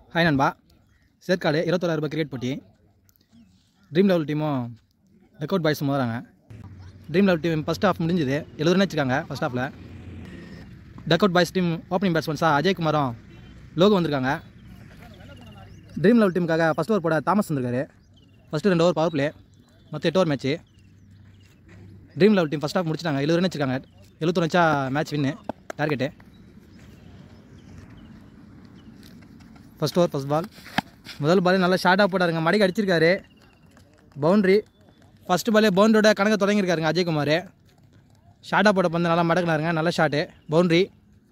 hi நண்பா சேர்க்காடு இருபத்தோராயிரம் ரூபாய் cricket போட்டி ட்ரீம் லெவல் டீமும் ரெக்கவுட் பாய்ஸும் மோதுறாங்க dream level team first half முடிஞ்சுது எழுபது ரன் வச்சுருக்காங்க ஃபஸ்ட் ஹாஃபில் டக்கவுட் பாய்ஸ் டீம் ஓப்பனிங் பேட்ஸ்மேன்ஸாக அஜய்குமாரும் லோகோ வந்திருக்காங்க ட்ரீம் லெவல் டீமுக்காக ஃபஸ்ட் ஓவர் போட தாமஸ் வந்திருக்காரு ஃபஸ்ட்டு ரெண்டு ஓவர் பவர் பிளே மொத்தம் எட்டு over match dream level team first half முடிச்சிட்டாங்க எழுபது ரன் வச்சுருக்காங்க எழுபத்தொன்று வச்சா match win target first over first ball முதல் பாலே நல்லா ஷார்ட்டாக போட்டாருங்க மடிக்கு அடிச்சிருக்காரு பவுண்ட்ரி ஃபஸ்ட்டு பாலே பவுண்டரியோட கணக்கை தொடங்கியிருக்காருங்க அஜய்குமார் ஷார்ட்டாக போட்ட பந்து நல்லா மடக்குனாருங்க நல்ல shot boundary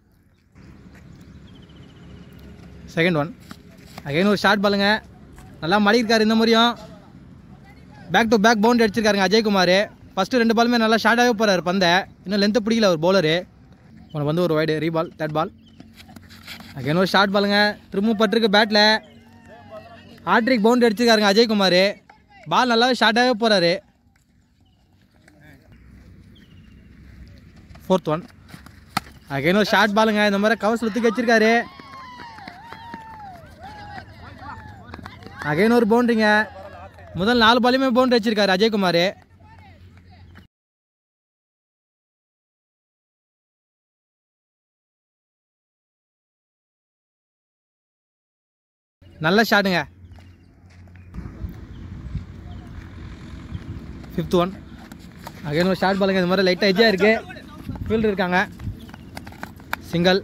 second one again ஒரு ஷார்ட் பாலுங்க நல்லா மடிக்கிருக்காரு இந்த மாதிரியும் பேக் டு பேக் பவுண்டரி அடிச்சிருக்காருங்க அஜய்குமார் ஃபஸ்ட்டு ரெண்டு பாலுமே நல்லா ஷார்ட்டாகவே போகிறாரு பந்தை இன்னும் லென்த்து பிடிக்கல ஒரு பவுலரு உனக்கு வந்து ஒரு wide reball third ball again ஒரு ஷார்ட் பாலுங்க திரும்பவும் பட்டிருக்கு பேட்டில் ஹாட்ரிக் பவுண்டரி அடிச்சிருக்காருங்க அஜய்குமார் பால் நல்லாவே ஷார்ட்டாகவே போகிறாரு ஃபோர்த் ஒன் அகைன் ஒரு ஷார்ட் பாலுங்க இந்த மாதிரி கவர்ஸில் தூக்கி வச்சிருக்காரு அகைன் ஒரு பவுண்டரிங்க முதல் நாலு பாலையுமே பவுண்டரி வச்சிருக்காரு அஜய்குமார் நல்ல ஷாட்டுங்க ஃபிஃப்த் ஒன் அகைன் ஒரு ஷார்ட் பாலுங்க இந்த மாதிரி லைட்டாக எஜ்ஜாக இருக்குது ஃபீல்டர் இருக்காங்க சிங்கிள்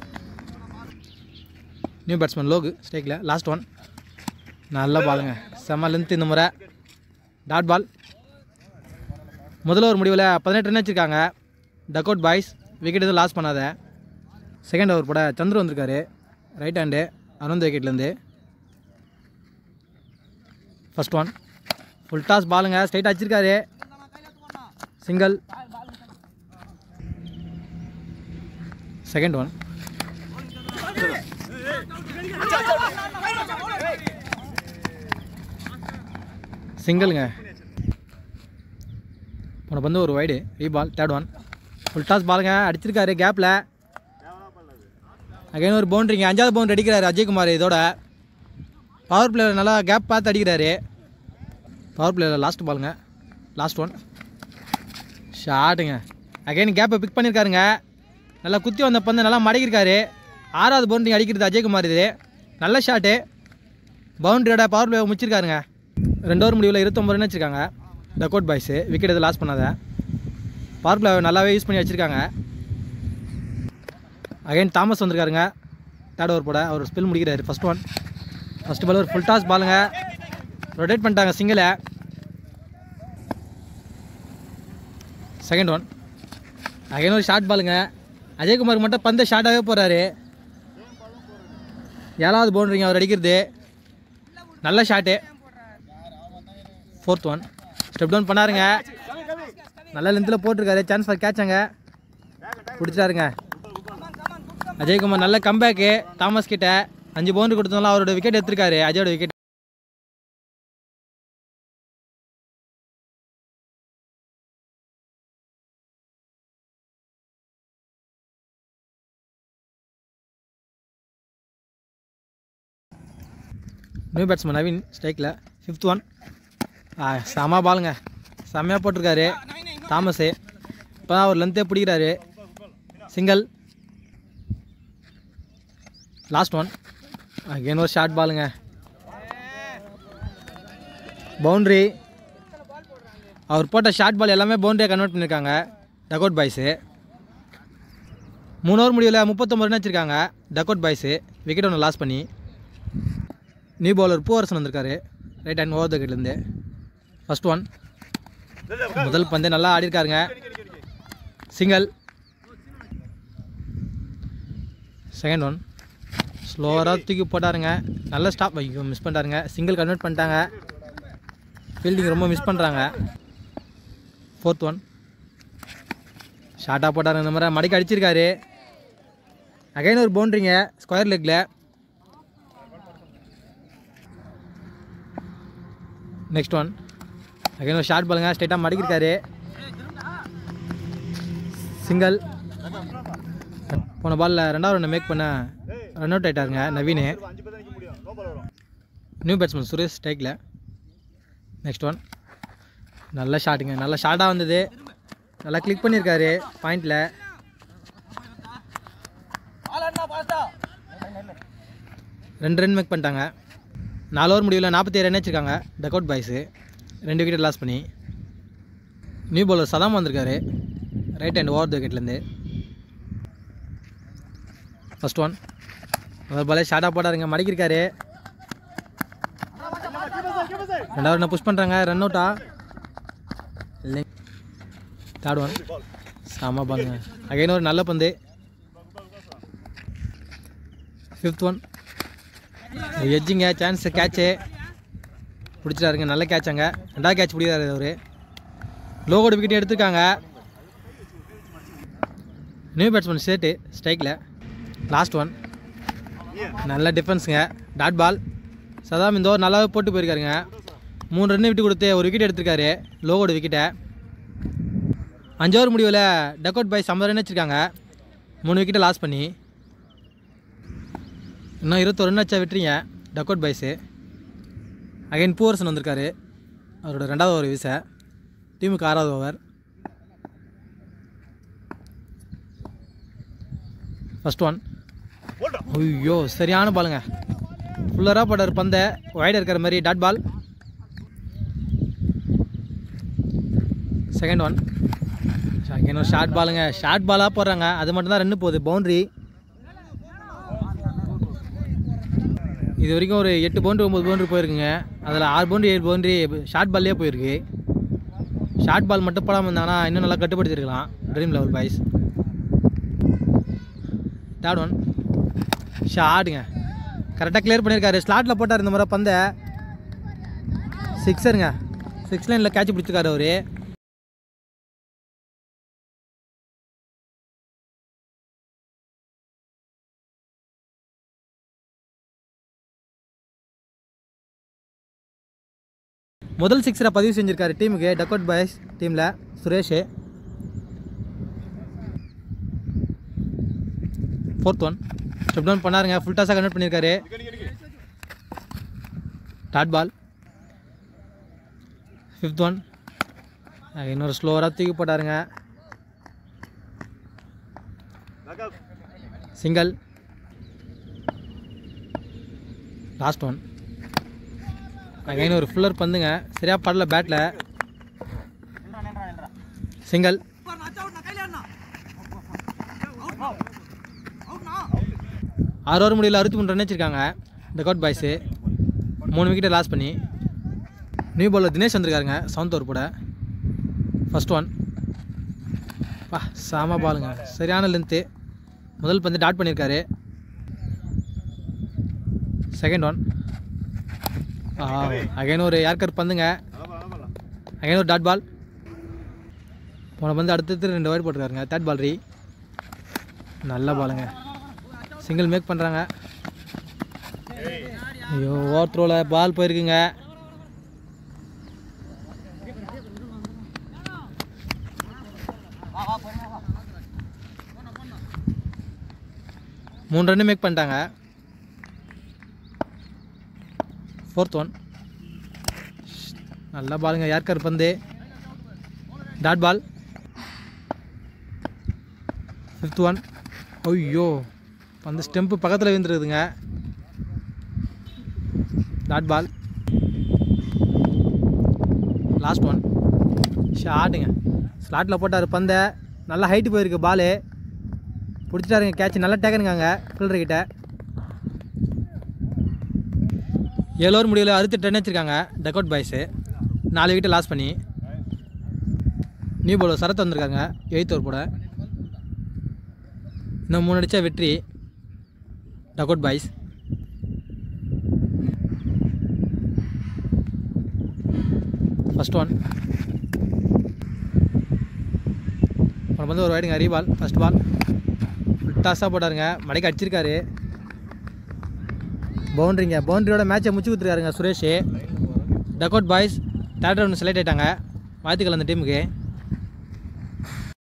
நியூ பேட்ஸ்மேன் லோகு ஸ்டேக்கில் லாஸ்ட் ஒன் நல்ல பாலுங்க செம்ம லென்த் இந்த முறை டாட் பால் முதல்ல ஒரு முடிவில் பதினெட்டு ரன் வச்சுருக்காங்க டக் அவுட் பாய்ஸ் விக்கெட் எதுவும் லாஸ் பண்ணாத செகண்ட் ஓவர் போட சந்துரு வந்திருக்காரு ரைட் ஹேண்டு அருந்த விக்கெட்லேருந்து ஃபர்ஸ்ட் ஒன் ஃபுல் டாஸ் பாலுங்க ஸ்ட்ரைட்டாக வச்சிருக்காரு சிங்கிள் செகண்ட் ஒன் சிங்கிளுங்க உனக்கு வந்து ஒரு wide reball third one full toss பாலுங்க அடிச்சிருக்காரு கேப்பில் அகைன் ஒரு பவுண்ட்ரிங்க அஞ்சாவது பவுண்டரி அடிக்கிறாரு அஜய்குமார் இதோட பவர் பிளேயர் நல்லா கேப் பார்த்து அடிக்கிறாரு பவர் பிளேயர் லாஸ்ட் பாலுங்க லாஸ்ட் ஒன் ஷாட்டுங்க அகைன் கேப்பை பிக் பண்ணியிருக்காருங்க நல்லா குத்தி வந்த பந்து நல்லா மடக்கிருக்காரு ஆறாவது பவுண்டரி அடிக்கிறது அஜய்குமார் இது நல்ல ஷாட்டு பவுண்டரியோட பவர் பிளே முடிச்சிருக்காருங்க ரெண்டு ஓவர் முடிவில் இருபத்தொம்பது ரன் வச்சிருக்காங்க டக்கோட் பாய்ஸு விக்கெட் எதுவும் லாஸ் பண்ணாத பவர் பிளே நல்லாவே யூஸ் பண்ணி வச்சுருக்காங்க அகைன் தாமஸ் வந்திருக்காருங்க தேர்ட் ஓவர் போட அவர் ஸ்பெல் முடிக்கிறாரு ஃபஸ்ட் ஒன் ஃபஸ்ட் பால் ஒரு ஃபுல் டாஸ் பாலுங்க ரொட்டேட் பண்ணிட்டாங்க சிங்கிளை செகண்ட் ஒன் அகைன் ஒரு ஷார்ட் பாலுங்க அஜய்குமார் மட்டும் பந்தை ஷார்ட்டாகவே போகிறாரு ஏழாவது பவுண்டரிங்க அவர் அடிக்கிறது நல்ல shot fourth one step down பண்ணாருங்க நல்ல லென்த்தில் போட்டிருக்காரு சான்ஸ் ஃபார் கேட்சாங்க பிடிச்சாருங்க அஜய்குமார் நல்ல கம்பேக்கு தாமஸ் கிட்ட அஞ்சு பவுண்டரி கொடுத்தனால அவரோட விக்கெட் எடுத்திருக்காரு அஜயோட விக்கெட் நியூ பேட்ஸ்மேன் நவீன் ஸ்ட்ரைக்கில் ஃபிஃப்த் ஒன் செம பாலுங்க செம்மையாக போட்டிருக்காரு தாமஸு இப்போ தான் அவர் லென்த்தே பிடிக்கிறாரு சிங்கிள் லாஸ்ட் ஒன் அகேன் ஒரு ஷார்ட் பாலுங்க பவுண்ட்ரி அவர் போட்ட ஷார்ட் பால் எல்லாமே பவுண்டரியாக கன்வெர்ட் பண்ணியிருக்காங்க டக்கவுட் பாய்ஸு மூணு ஓவர் முடிவில் முப்பத்தொம்பது ரன் வச்சுருக்காங்க டக்கவுட் பாய்ஸு விக்கெட் ஒன்று லாஸ் பண்ணி நியூ பவுலர் பூவரசன் வந்திருக்காரு ரைட் ஹேண்ட் ஓவர் விக்கெட்லேருந்து ஃபஸ்ட் ஒன் முதல் பந்தே நல்லா ஆடிருக்காருங்க சிங்கிள் செகண்ட் ஒன் ஸ்லோவராக தூக்கி போட்டாருங்க நல்ல ஸ்டாப் ஐயோ மிஸ் பண்ணிட்டாருங்க சிங்கிள் கன்வெர்ட் பண்ணிட்டாங்க ஃபீல்டிங் ரொம்ப மிஸ் பண்ணுறாங்க ஃபோர்த் ஒன் ஷார்ட்டாக போட்டாருங்க இந்த மாதிரி மடிக்கு அடிச்சிருக்காரு அகைன் ஒரு பவுண்ட்ரிங்க ஸ்கொயர் லெக்கில் நெக்ஸ்ட் ஒன் அகைன் ஒரு ஷார்ட் பாலுங்க ஸ்ட்ரைட்டாக மடிக்கிருக்காரு சிங்கிள் போன பாலில் ரெண்டாவது ரன் மேக் பண்ண ரன் அவுட் ஆயிட்டாருங்க நவீன் நியூ பேட்ஸ்மேன் சுரேஷ் ஸ்ட்ரைக்கில் நெக்ஸ்ட் ஒன் நல்ல ஷாட்டுங்க நல்ல ஷாட்டாக வந்தது நல்லா கிளிக் பண்ணியிருக்காரு பாயிண்டில் ரெண்டு ரன் மேக் பண்ணிட்டாங்க நாலு ஓவர் முடிவில் நாற்பத்தி ஏழு ரன் வச்சிருக்காங்க டக் பாய்ஸு ரெண்டு விக்கெட் லாஸ் பண்ணி நியூ பவுலர் சதாம் வந்திருக்காரு ரைட் ஹேண்ட் ஓவர் த விக்கெட்லேருந்து ஃபஸ்ட் ஒன் முதல் பாலே ஷார்ட்டாக போட்டாருங்க மடக்கிருக்காரு ரெண்டாவது ரன் புஷ் பண்ணுறாங்க ரன் அவுட்டா இல்லை தேர்ட் ஒன் செம பாருங்க அகைன் ஒரு நல்ல பந்து ஃபிஃப்த் ஒன் எஜ்ஜிங்க சான்ஸ் கேட்சு பிடிச்சிட்டாருங்க நல்ல கேட்சாங்க ரெண்டாவது கேட்ச் பிடிக்கிறாரு அவர் லோகோட விக்கெட் எடுத்திருக்காங்க நியூ பேட்ஸ்மேன் சேட்டு ஸ்ட்ரைக்கில் லாஸ்ட் ஒன் நல்ல டிஃபென்ஸுங்க டாட் பால் சதாம் இந்த ஓவர் நல்லாவே போட்டு போயிருக்காருங்க மூணு ரன் விட்டு கொடுத்து ஒரு விக்கெட் எடுத்திருக்காரு லோகோட விக்கெட்டை அஞ்சு ஓவர் முடிவில் டக்கவுட் பாய்ஸ் ஐம்பது ரன் வச்சுருக்காங்க மூணு விக்கெட்டை லாஸ் பண்ணி இன்னும் இருபத்தொரு ரன் வச்சா விட்டுறீங்க டக்கவுட் பாய்ஸு அகைன் பூவரசன் வந்திருக்காரு அவரோட ரெண்டாவது ஓவர் வீச டீமுக்கு ஆறாவது ஓவர் ஃபஸ்ட் ஒன் ஐயோ சரியான பாலுங்க ஃபுல்லராக போட்டார் பந்தை வைடாக இருக்கிற மாதிரி dot ball second one second one short பாலுங்க ஷார்ட் பாலாக போடுறாங்க அது மட்டும்தான் ரன்னு போகுது பவுண்ட்ரி இது வரைக்கும் ஒரு எட்டு பவுண்ட்ரி ஒம்பது பவுண்ட்ரி போயிருக்குங்க அதில் ஆறு பவுண்ட்ரி ஏழு பவுண்ட்ரி ஷார்ட் பால்லே போயிருக்கு ஷார்ட் பால் மட்டும் போடாமல் இருந்தாங்கன்னா இன்னும் நல்லா கட்டுப்படுத்திருக்கலாம் dream level boys third one ஷாட்டுங்க கரெக்டாக கிளியர் பண்ணியிருக்காரு ஸ்லாட்டில் போட்டார் இந்த முறை பந்தை சிக்ஸருங்க சிக்ஸ் லைனில் கேட்ச் பிடிச்சிருக்காரு அவரு முதல் சிக்ஸரை பதிவு செஞ்சிருக்காரு டீமுக்கு டக்கவுட் பாய்ஸ் டீமில் Suresh fourth one step down பண்ணாருங்க ஃபுல் டாஸாக கன்வெர்ட் பண்ணியிருக்காரு டாட் பால் ஃபிஃப்த் ஒன் இன்னொரு ஸ்லோவராக தூக்கி போட்டாருங்க சிங்கிள் லாஸ்ட் ஒன் அகைன் ஒரு ஃபுல்லர் பந்துங்க சரியாக படல பேட்டில் சிங்கிள் ஆறு ஓவர் முடியல அறுபத்தி மூணு ரன் வச்சிருக்காங்க டெக்கவுட் பாய்ஸு மூணு விக்கெட்டை லாஸ் பண்ணி நியூ பாலர் தினேஷ் வந்திருக்காருங்க செவன்த் ஓவர் கூட ஃபர்ஸ்ட் ஒன் பா சாம பாலுங்க சரியான லென்த்து முதல் பந்து டாட் பண்ணியிருக்காரு செகண்ட் ஒன் அகைன் ஒரு ஏர்கர் பந்துங்க அகைன் ஒரு டாட் பால் போன பந்து அடுத்தடுத்து ரெண்டு ஒயர் போட்டிருக்காருங்க தேர்ட் பால் ரீ நல்ல பாலுங்க சிங்கிள் மேக் பண்ணுறாங்க ஐயோ ஓவர் த்ரோவில் பால் போயிருக்குங்க மூணு ரன்னு மேக் பண்ணிட்டாங்க ஃபோர்த் ஒன் நல்லா பாலுங்க யார்கர் பந்து டாட் பால் ஃபிஃப்த் ஒன் ஐயோ பந்து ஸ்டெம்ப்பு பக்கத்தில் விழுந்துருக்குதுங்க டாட் பால் லாஸ்ட் ஒன் ஷாட்டுங்க ஸ்லாட்டில் போட்டார் பந்தை நல்லா ஹைட்டு போயிருக்கு பாலு பிடிச்சிட்டாருங்க கேட்ச் நல்லா டேக்கனுங்க ஃபில்டர் கிட்ட ஏழு ஓவர் முடியல அறுத்து ரன் வச்சிருக்காங்க டக்கவுட் பாய்ஸு நாலு விக்கெட்டை லாஸ் பண்ணி நியூ பவுலர் சரத் வந்திருக்காங்க எயித் ஓவர் போட இன்னும் மூணு அடித்தா வெற்றி டக்கவுட் பாய்ஸ் ஃபஸ்ட் ஒன் அப்புறம் வந்து ஒரு வைடுங்க ரீபால் ஃபஸ்ட் பால் டாஸாக போட்டாருங்க மடைக்கு அடிச்சிருக்காரு பவுண்ட்ரிங்க பவுண்ட்ரியோட மேட்சை முடிச்சு கொடுத்துருக்காருங்க Suresh dugout boys third round select ஆயிட்டாங்க வாழ்த்துக்கள் அந்த டீமுக்கு